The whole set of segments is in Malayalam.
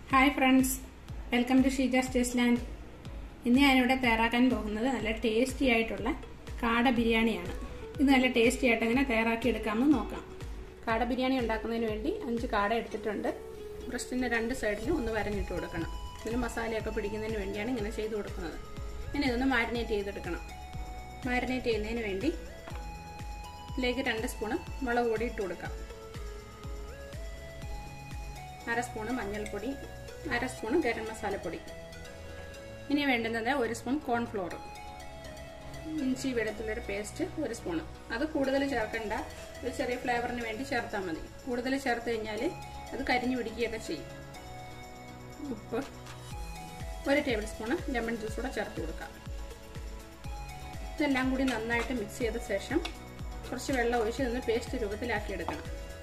hi friends welcome to Sheeja's taste land ഇന്ന് ഞാനിവിടെ തയ്യാറാക്കാൻ പോകുന്നത് നല്ല ടേസ്റ്റി ആയിട്ടുള്ള കാട ബിരിയാണിയാണ് ഇത് നല്ല ടേസ്റ്റി ആയിട്ട് എങ്ങനെ തയ്യാറാക്കി എടുക്കാമെന്ന് നോക്കാം കാട ബിരിയാണി ഉണ്ടാക്കുന്നതിന് വേണ്ടി അഞ്ച് കാട എടുത്തിട്ടുണ്ട് ബ്രസ്റ്റിൻ്റെ രണ്ട് സൈഡിലും ഒന്ന് വരഞ്ഞിട്ട് കൊടുക്കണം ഇതിന് മസാലയൊക്കെ പിടിക്കുന്നതിന് വേണ്ടിയാണ് ഇങ്ങനെ ചെയ്ത് കൊടുക്കുന്നത് ഇനി ഇതൊന്ന് മാരിനേറ്റ് ചെയ്തെടുക്കണം മാരിനേറ്റ് ചെയ്യുന്നതിന് വേണ്ടി ഇതിലേക്ക് രണ്ട് സ്പൂണ് മുളക് പൊടി ഇട്ട് കൊടുക്കാം അര സ്പൂണ് മഞ്ഞൾപ്പൊടി അര സ്പൂണ് ഗരം മസാലപ്പൊടി ഇനി വേണ്ടുന്നത് ഒരു സ്പൂൺ കോൺഫ്ലോർ ഇഞ്ചി വെളുത്തുള്ളിയുടെ പേസ്റ്റ് ഒരു സ്പൂണ് അത് കൂടുതൽ ചേർക്കണ്ട ഒരു ചെറിയ ഫ്ലേവറിന് വേണ്ടി ചേർത്താൽ മതി കൂടുതൽ ചേർത്ത് കഴിഞ്ഞാൽ അത് കരിഞ്ഞു പിടിക്കുകയൊക്കെ ചെയ്യും ഉപ്പ് ഒരു ടേബിൾ സ്പൂണ് ലെമൺ ജ്യൂസ് കൂടെ ചേർത്ത് കൊടുക്കാം ഇതെല്ലാം കൂടി നന്നായിട്ട് മിക്സ് ചെയ്ത ശേഷം കുറച്ച് വെള്ളം ഒഴിച്ച് നിന്ന് പേസ്റ്റ് രൂപത്തിലാക്കി എടുക്കണം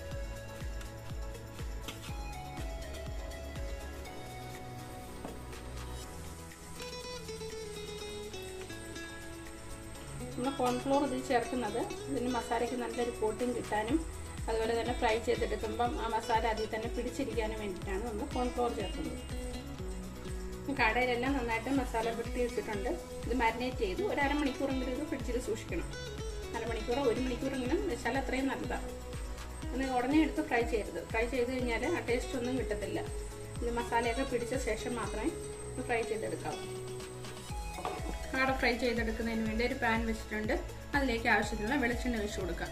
നമ്മൾ കോൺഫ്ലോർ ഇതിൽ ചേർക്കുന്നത് ഇതിന് മസാലയ്ക്ക് നല്ലൊരു കോട്ടിങ് കിട്ടാനും അതുപോലെ തന്നെ ഫ്രൈ ചെയ്തെടുക്കുമ്പം ആ മസാല അതിൽ തന്നെ പിടിച്ചിരിക്കാനും വേണ്ടിയിട്ടാണ് നമ്മൾ കോൺഫ്ലോർ ചേർക്കുന്നത് കടയിലെല്ലാം നന്നായിട്ട് മസാല പുരട്ടി വെച്ചിട്ടുണ്ട് ഇത് മാരിനേറ്റ് ചെയ്ത് ഒരു അരമണിക്കൂറെങ്കിലും ഇത് ഫ്രിഡ്ജിൽ സൂക്ഷിക്കണം അരമണിക്കൂറോ ഒരു മണിക്കൂറെങ്കിലും വെച്ചാൽ അത്രയും നല്ലതാണ് ഒന്ന് ഉടനെ എടുത്ത് ഫ്രൈ ചെയ്യരുത് ഫ്രൈ ചെയ്ത് കഴിഞ്ഞാൽ ആ ടേസ്റ്റ് ഒന്നും കിട്ടത്തില്ല ഇത് മസാലയൊക്കെ പിടിച്ച ശേഷം മാത്രമേ ഫ്രൈ ചെയ്തെടുക്കാവൂ കാട ഫ്രൈ ചെയ്തെടുക്കുന്നതിന് വേണ്ടി ഒരു പാൻ വെച്ചിട്ടുണ്ട് അതിലേക്ക് ആവശ്യത്തിനുള്ള വെളിച്ചെണ്ണ ഒഴിച്ചു കൊടുക്കാം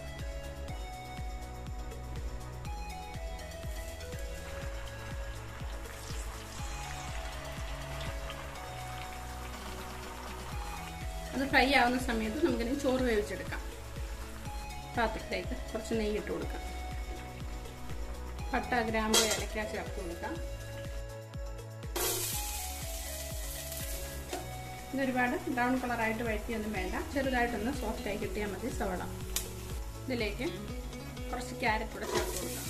അത് ഫ്രൈ ആവുന്ന സമയത്ത് നമുക്കിനി ചോറ് വേവിച്ചെടുക്കാം പാത്രത്തിലേക്ക് കുറച്ച് നെയ്യ് ഇട്ട് കൊടുക്കാം പട്ട ഗ്രാമ്പ് ഇലക്ക ചേർത്ത് കൊടുക്കാം ഇതൊരുപാട് ബ്രൗൺ കളറായിട്ട് വഴറ്റിയൊന്നും വേണ്ട ചെറുതായിട്ടൊന്ന് സോഫ്റ്റായി കിട്ടിയാൽ മതി സവള ഇതിലേക്ക് കുറച്ച് ക്യാരറ്റ് കൂടെ ചേർത്ത് കൊടുക്കാം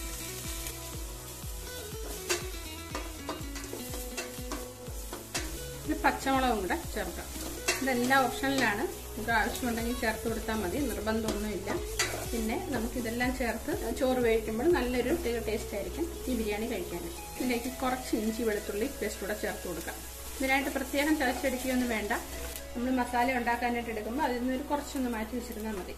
ഇത് പച്ചമുളകും കൂടെ ചേർക്കാം ഇതെല്ലാം ഓപ്ഷനിലാണ് നമുക്ക് ആവശ്യമുണ്ടെങ്കിൽ ചേർത്ത് കൊടുത്താൽ മതി നിർബന്ധമൊന്നുമില്ല പിന്നെ നമുക്കിതെല്ലാം ചേർത്ത് ചോറ് വേവിക്കുമ്പോൾ നല്ലൊരു ടേസ്റ്റ് ആയിരിക്കും ഈ ബിരിയാണി കഴിക്കാൻ ഇതിലേക്ക് കുറച്ച് ഇഞ്ചി വെളുത്തുള്ളി പേസ്റ്റ് കൂടെ ചേർത്ത് കൊടുക്കാം ഇതിനായിട്ട് പ്രത്യേകം ചതച്ചടിക്കുകയൊന്നും വേണ്ട നമ്മൾ മസാല ഉണ്ടാക്കാനായിട്ട് എടുക്കുമ്പോൾ അതിൽ നിന്ന് ഒരു കുറച്ചൊന്ന് മാറ്റി വെച്ചിരുന്നാൽ മതി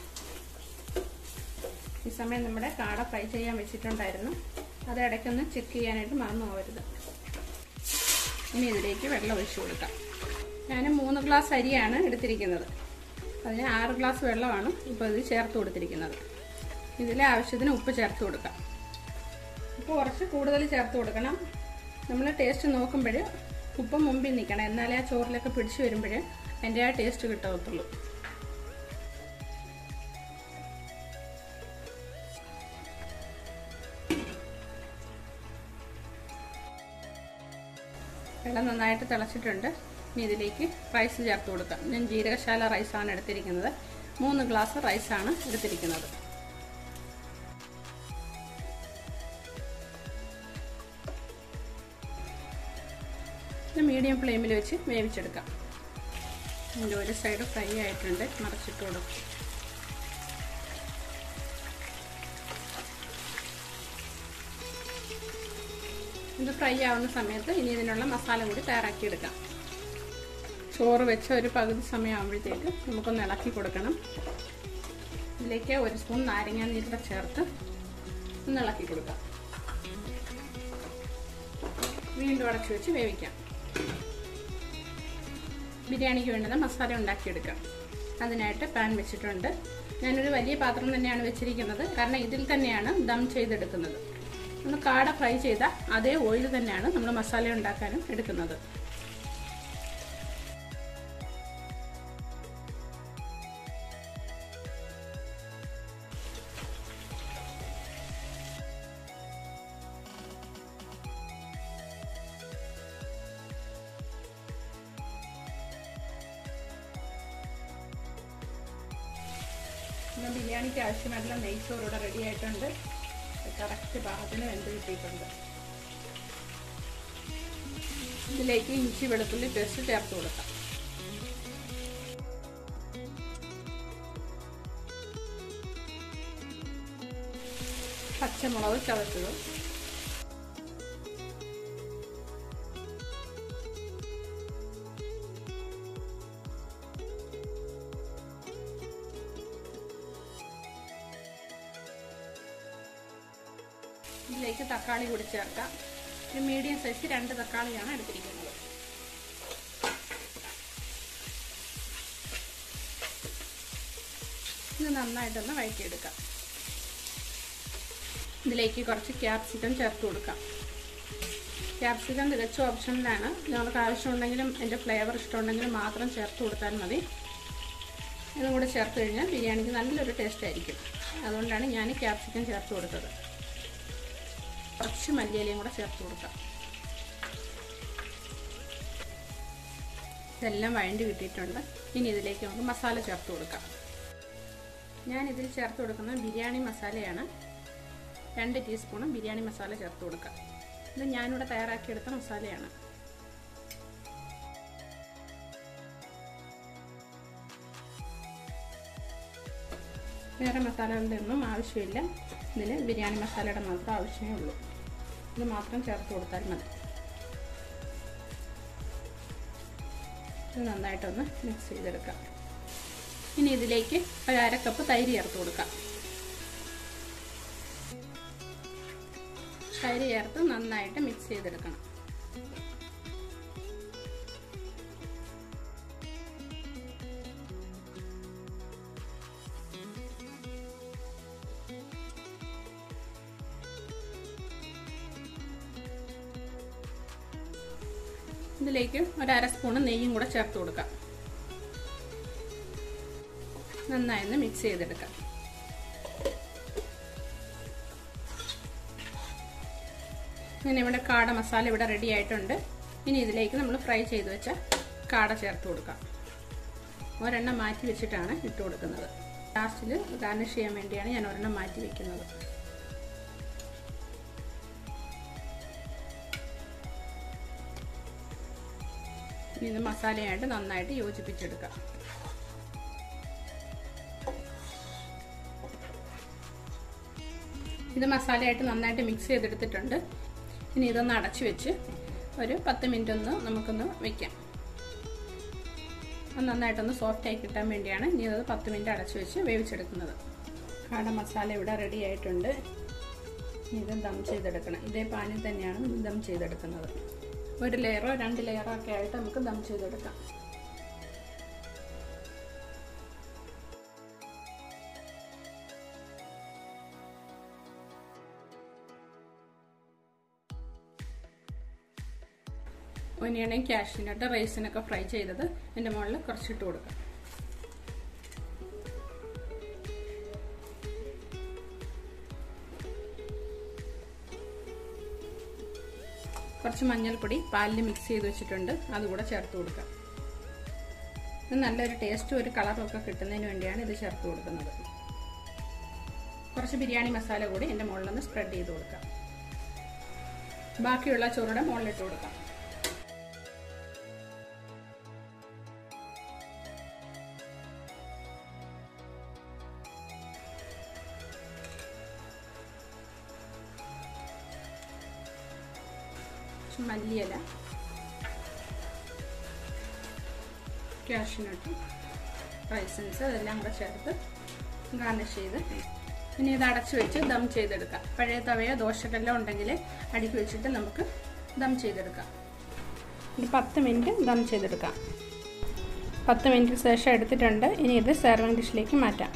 ഈ സമയം നമ്മുടെ കാട ഫ്രൈ ചെയ്യാൻ വെച്ചിട്ടുണ്ടായിരുന്നു അത് ഇടയ്ക്കൊന്ന് ചെക്ക് ചെയ്യാനായിട്ട് മറന്നു പോകരുത് ഇനി ഇതിലേക്ക് വെള്ളം ഒഴിച്ചു കൊടുക്കാം ഞാൻ മൂന്ന് ഗ്ലാസ് അരിയാണ് എടുത്തിരിക്കുന്നത് അതിന് ആറ് ഗ്ലാസ് വെള്ളമാണ് ഇപ്പോൾ ഇത് ചേർത്ത് കൊടുത്തിരിക്കുന്നത് ഇതിൽ ആവശ്യത്തിന് ഉപ്പ് ചേർത്ത് കൊടുക്കാം ഉപ്പ് കുറച്ച് കൂടുതൽ ചേർത്ത് കൊടുക്കണം നമ്മൾ ടേസ്റ്റ് നോക്കുമ്പോൾ ഉപ്പ് മുമ്പിൽ നിൽക്കണം എന്നാലേ ആ ചോറിലൊക്കെ പിടിച്ചു വരുമ്പോൾ അതിൻ്റെ ആ ടേസ്റ്റ് കിട്ടത്തുള്ളൂ വെള്ളം നന്നായിട്ട് തിളച്ചിട്ടുണ്ട് ഇനി ഇതിലേക്ക് റൈസ് ചേർത്ത് കൊടുക്കാം ഞാൻ ജീരകശാല റൈസാണ് എടുത്തിരിക്കുന്നത് മൂന്ന് ഗ്ലാസ് റൈസാണ് എടുത്തിരിക്കുന്നത് മീഡിയം ഫ്ലെയിമിൽ വെച്ച് വേവിച്ചെടുക്കാം ഇതിൻ്റെ ഒരു സൈഡ് ഫ്രൈ ആയിട്ടുണ്ട് മറച്ചിട്ട് കൊടുക്കും ഇത് ഫ്രൈ ആവുന്ന സമയത്ത് ഇനി ഇതിനുള്ള മസാല കൂടി തയ്യാറാക്കിയെടുക്കാം ചോറ് വെച്ച ഒരു പകുതി സമയമാകുമ്പോഴത്തേക്ക് നമുക്കൊന്ന് ഇളക്കി കൊടുക്കണം ഇതിലേക്ക് ഒരു സ്പൂൺ നാരങ്ങ നീരുടെ ചേർത്ത് ഒന്ന് ഇളക്കി കൊടുക്കാം വീണ്ടും അടച്ചു വെച്ച് വേവിക്കാം ബിരിയാണിക്ക് വേണ്ടുന്ന മസാല ഉണ്ടാക്കിയെടുക്കാം അതിനായിട്ട് പാൻ വെച്ചിട്ടുണ്ട് ഞാനൊരു വലിയ പാത്രം തന്നെയാണ് വെച്ചിരിക്കുന്നത് കാരണം ഇതിൽ തന്നെയാണ് ദം ചെയ്തെടുക്കുന്നത് നമ്മൾ കാട ഫ്രൈ ചെയ്ത അതേ ഓയിൽ തന്നെയാണ് നമ്മൾ മസാല ഉണ്ടാക്കാനും എടുക്കുന്നത് ഇന്ന് ബിരിയാണിക്ക് ആവശ്യമായിട്ടുള്ള നെയ്ച്ചോറ് ഇവിടെ റെഡി ആയിട്ടുണ്ട് കറക്റ്റ് പാകത്തിന് വെന്ത് കിട്ടിയിട്ടുണ്ട് ഇതിലേക്ക് ഇഞ്ചി വെളുത്തുള്ളി പേസ്റ്റ് ചേർത്ത് കൊടുക്കാം പച്ചമുളക് ചതച്ചത് ഇതിലേക്ക് തക്കാളി കൂടി ചേർക്കാം ഒരു മീഡിയം സൈസ് രണ്ട് തക്കാളിയാണ് എടുത്തിരിക്കുന്നത് ഇത് നന്നായിട്ടൊന്ന് വഴറ്റിയെടുക്കാം ഇതിലേക്ക് കുറച്ച് ക്യാപ്സിക്കം ചേർത്ത് കൊടുക്കാം ക്യാപ്സിക്കം തികച്ചും ഓപ്ഷനിലാണ് നിങ്ങൾക്ക് ആവശ്യമുണ്ടെങ്കിലും എൻ്റെ ഫ്ലേവർ ഇഷ്ടമുണ്ടെങ്കിലും മാത്രം ചേർത്ത് കൊടുത്താൽ മതി ഇതും കൂടെ ചേർത്ത് കഴിഞ്ഞാൽ ബിരിയാണിക്ക് നല്ലൊരു ടേസ്റ്റ് ആയിരിക്കും അതുകൊണ്ടാണ് ഞാൻ ക്യാപ്സിക്കം ചേർത്ത് കൊടുത്തത് കുറച്ച് മല്ലിയിലയും കൂടെ ചേർത്ത് കൊടുക്കാം ഇതെല്ലാം വഴണ്ടി കിട്ടിയിട്ടുണ്ട് ഇനി ഇതിലേക്ക് നമുക്ക് മസാല ചേർത്ത് കൊടുക്കാം ഞാൻ ഇതിൽ ചേർത്ത് കൊടുക്കുന്നത് ബിരിയാണി മസാലയാണ് രണ്ട് ടീസ്പൂണും ബിരിയാണി മസാല ചേർത്ത് കൊടുക്കാം ഇത് ഞാനിവിടെ തയ്യാറാക്കിയെടുത്ത മസാലയാണ് വേറെ മസാലകളുടെ ഒന്നും ആവശ്യമില്ല ഇതിൽ ബിരിയാണി മസാലയുടെ മാത്രം ആവശ്യമേ ഉള്ളൂ ഇത് മാത്രം ചേർത്ത് കൊടുത്താൽ മതി ഇത് നന്നായിട്ടൊന്ന് മിക്സ് ചെയ്തെടുക്കാം ഇനി ഇതിലേക്ക് ഒരു അര കപ്പ് തൈര് ചേർത്ത് കൊടുക്കാം തൈര് ചേർത്ത് നന്നായിട്ട് മിക്സ് ചെയ്തെടുക്കണം ഇതിലേക്ക് ഒരു അര സ്പൂണ് നെയ്യും കൂടെ ചേർത്ത് കൊടുക്കാം നന്നായി ഒന്ന് മിക്സ് ചെയ്തെടുക്കാം ഇങ്ങനെ ഇവിടെ കാട മസാല ഇവിടെ റെഡി ആയിട്ടുണ്ട് ഇനി ഇതിലേക്ക് നമ്മൾ ഫ്രൈ ചെയ്ത് വെച്ച കാട ചേർത്ത് കൊടുക്കാം ഒരെണ്ണം മാറ്റി വെച്ചിട്ടാണ് ഇട്ട് കൊടുക്കുന്നത് ലാസ്റ്റിൽ ഗാർണിഷ് ചെയ്യാൻ വേണ്ടിയാണ് ഞാൻ ഒരെണ്ണം മാറ്റി വെക്കുന്നത് ഇനി ഇത് മസാലയായിട്ട് നന്നായിട്ട് യോജിപ്പിച്ചെടുക്കാം ഇത് മസാലയായിട്ട് നന്നായിട്ട് മിക്സ് ചെയ്തെടുത്തിട്ടുണ്ട് ഇനി ഇതൊന്ന് അടച്ചു വെച്ച് ഒരു പത്ത് മിനിറ്റ് ഒന്ന് നമുക്കൊന്ന് വെക്കാം അത് നന്നായിട്ടൊന്ന് സോഫ്റ്റ് ആയി കിട്ടാൻ വേണ്ടിയാണ് ഇനി അത് പത്ത് മിനിറ്റ് അടച്ചു വെച്ച് വേവിച്ചെടുക്കുന്നത് കാട മസാല ഇവിടെ റെഡി ആയിട്ടുണ്ട് ഇത് ദം ചെയ്തെടുക്കണം ഇതേ പാനിൽ തന്നെയാണ് ദം ചെയ്തെടുക്കുന്നത് ഒരു ലെയറോ രണ്ട് ലെയറോ ഒക്കെ ആയിട്ട് നമുക്ക് ദം ചെയ്തെടുക്കാം ഒനിയണയും കാഷ്യൂനട്ട് റൈസിനൊക്കെ ഫ്രൈ ചെയ്തത് എൻ്റെ മുകളിൽ കുറച്ചിട്ട് കൊടുക്കാം കുറച്ച് മഞ്ഞൾപ്പൊടി പാലിൽ മിക്സ് ചെയ്ത് വെച്ചിട്ടുണ്ട് അതുകൂടെ ചേർത്ത് കൊടുക്കാം ഇത് നല്ലൊരു ടേസ്റ്റും ഒരു കളറും ഒക്കെ കിട്ടുന്നതിന് വേണ്ടിയാണ് ഇത് ചേർത്ത് കൊടുക്കുന്നത് കുറച്ച് ബിരിയാണി മസാല കൂടി എൻ്റെ മുകളിലൊന്ന് സ്പ്രെഡ് ചെയ്ത് കൊടുക്കാം ബാക്കിയുള്ള ചോറുടെ മുകളിലിട്ട് കൊടുക്കാം മല്ലിയില കാഷ്യൂനട്ട് റൈസൻസ് അതെല്ലാം കൂടെ ചേർത്ത് ഗാർണിഷ് ചെയ്ത് ഇനി ഇത് അടച്ചു വെച്ച് ദം ചെയ്തെടുക്കാം പഴയ തവയോ ദോശക്കല്ലോ ഉണ്ടെങ്കിൽ അടുക്കി വെച്ചിട്ട് നമുക്ക് ദം ചെയ്തെടുക്കാം ഒരു പത്ത് മിനിറ്റ് ദം ചെയ്തെടുക്കാം പത്ത് മിനിറ്റിന് ശേഷം എടുത്തിട്ടുണ്ട് ഇനി ഇത് സെർവിങ് ഡിഷിലേക്ക് മാറ്റാം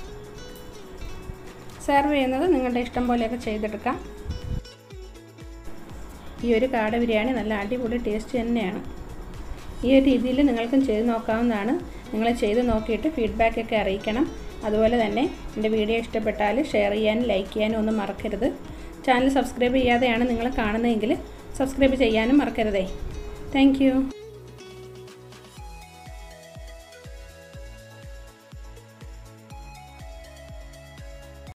സെർവ് ചെയ്യുന്നത് നിങ്ങളുടെ ഇഷ്ടം പോലെയൊക്കെ ചെയ്തെടുക്കാം ഈ ഒരു കാട ബിരിയാണി നല്ല അടിപൊളി ടേസ്റ്റ് തന്നെയാണ് ഈ ഒരു രീതിയിൽ നിങ്ങൾക്കും ചെയ്ത് നോക്കാവുന്നതാണ് നിങ്ങൾ ചെയ്ത് നോക്കിയിട്ട് ഫീഡ്ബാക്കൊക്കെ അറിയിക്കണം അതുപോലെ തന്നെ എൻ്റെ വീഡിയോ ഇഷ്ടപ്പെട്ടാൽ ഷെയർ ചെയ്യാനും ലൈക്ക് ചെയ്യാനും ഒന്നും മറക്കരുത് ചാനൽ സബ്സ്ക്രൈബ് ചെയ്യാതെയാണ് നിങ്ങൾ കാണുന്നതെങ്കിൽ സബ്സ്ക്രൈബ് ചെയ്യാനും മറക്കരുതേ താങ്ക്